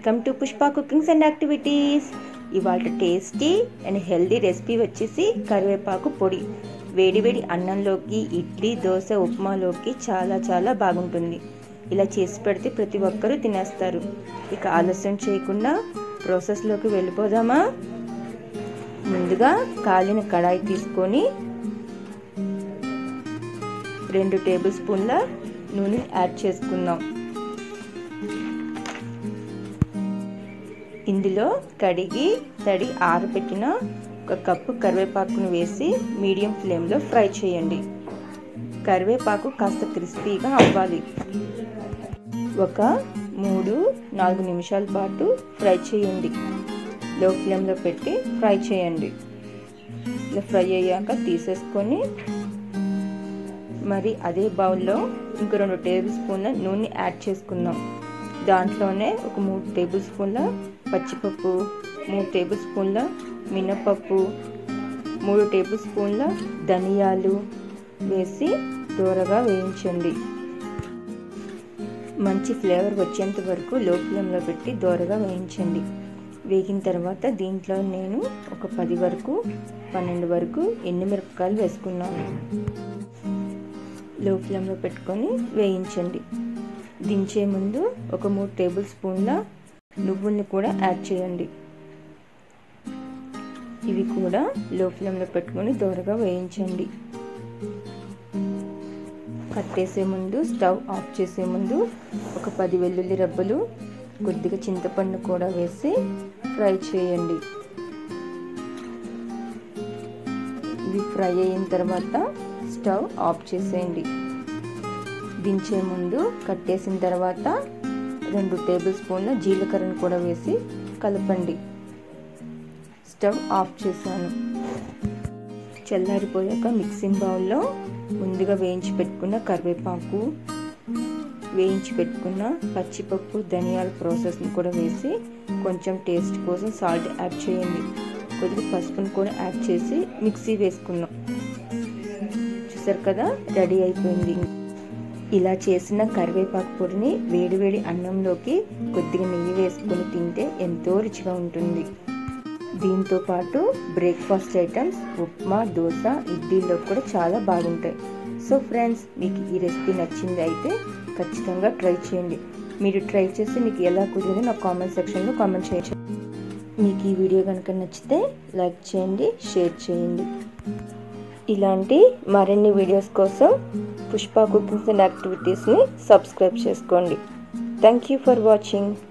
welcome to Pushpa cookings and activities ఇవాళ tasty and healthy recipe వచ్చేసి కరివేపాకు పొడి వేడి వేడి అన్నంలోకి ఇడ్లీ దోశ ఉప్మాలోకి చాలా చాలా బాగుంటుంది ఇలా చేసి పెడితే ప్రతి ఒక్కరూ తినేస్తారు ఇక ఆలస్యం చేయకుండా ప్రాసెస్లోకి వెళ్ళిపోదామా ముందుగా కాలిన కడాయి తీసుకొని రెండు టేబుల్ స్పూన్ల నూనె యాడ్ చేసుకుందాం ఇందులో కడిగి తడి ఆరబెట్టిన ఒక కప్పు కరివేపాకును వేసి మీడియం ఫ్లేమ్లో ఫ్రై చేయండి కరివేపాకు కాస్త క్రిస్పీగా అవ్వాలి ఒక మూడు నాలుగు నిమిషాల పాటు ఫ్రై చేయండి లో ఫ్లేమ్లో పెట్టి ఫ్రై చేయండి ఇలా ఫ్రై అయ్యాక తీసేసుకొని మరి అదే బౌల్లో ఇంకో రెండు టేబుల్ స్పూన్ల నూనె యాడ్ చేసుకుందాం దాంట్లోనే ఒక మూడు టేబుల్ స్పూన్ల పచ్చిపప్పు మూడు టేబుల్ స్పూన్ల మినపప్పు మూడు టేబుల్ స్పూన్ల ధనియాలు వేసి దూరగా వేయించండి మంచి ఫ్లేవర్ వచ్చేంత వరకు లో ఫ్లేమ్లో పెట్టి దూరగా వేయించండి వేగిన తర్వాత దీంట్లో నేను ఒక పది వరకు పన్నెండు వరకు ఎండుమిరపకాయలు వేసుకున్నాను లో ఫ్లేమ్లో పెట్టుకొని వేయించండి దించే ముందు ఒక మూడు టేబుల్ స్పూన్ల నువ్వుల్ని కూడా యాడ్ చేయండి ఇవి కూడా లో ఫ్లేమ్లో పెట్టుకొని దూరగా వేయించండి కట్టేసే ముందు స్టవ్ ఆఫ్ చేసే ముందు ఒక పది వెల్లుల్లి రబ్బలు కొద్దిగా చింతపండు కూడా వేసి ఫ్రై చేయండి ఇవి ఫ్రై అయిన తర్వాత స్టవ్ ఆఫ్ చేసేయండి దించే ముందు కట్టేసిన తర్వాత రెండు టేబుల్ స్పూన్ల జీలకర్రను కూడా వేసి కలపండి స్టవ్ ఆఫ్ చేశాను చల్లారిపోయాక మిక్సింగ్ బౌల్లో ముందుగా వేయించి పెట్టుకున్న కరివేపాకు వేయించి పెట్టుకున్న పచ్చిపప్పు ధనియాల ప్రాసెస్ని కూడా వేసి కొంచెం టేస్ట్ కోసం సాల్ట్ యాడ్ చేయండి కొద్దిగా పసుపును కూడా యాడ్ చేసి మిక్సీ వేసుకున్నాం చూసారు కదా రెడీ అయిపోయింది ఇలా చేసిన కరివేపాకు పొడిని వేడివేడి అన్నంలోకి కొద్దిగా నెయ్యి వేసుకొని తింటే ఎంతో రుచిగా ఉంటుంది దీంతో పాటు బ్రేక్ఫాస్ట్ ఐటమ్స్ ఉప్మా దోశ ఇడ్లీలో కూడా చాలా బాగుంటాయి సో ఫ్రెండ్స్ మీకు ఈ రెసిపీ నచ్చింది అయితే ఖచ్చితంగా ట్రై చేయండి మీరు ట్రై చేసి మీకు ఎలా కుదిరిందో నా కామెంట్ సెక్షన్లో కామెంట్ చేయొచ్చు మీకు ఈ వీడియో కనుక నచ్చితే లైక్ చేయండి షేర్ చేయండి ఇలాంటి మరిన్ని వీడియోస్ కోసం పుష్ప కుకింగ్స్ అండ్ యాక్టివిటీస్ని సబ్స్క్రైబ్ చేసుకోండి థ్యాంక్ యూ ఫర్ వాచింగ్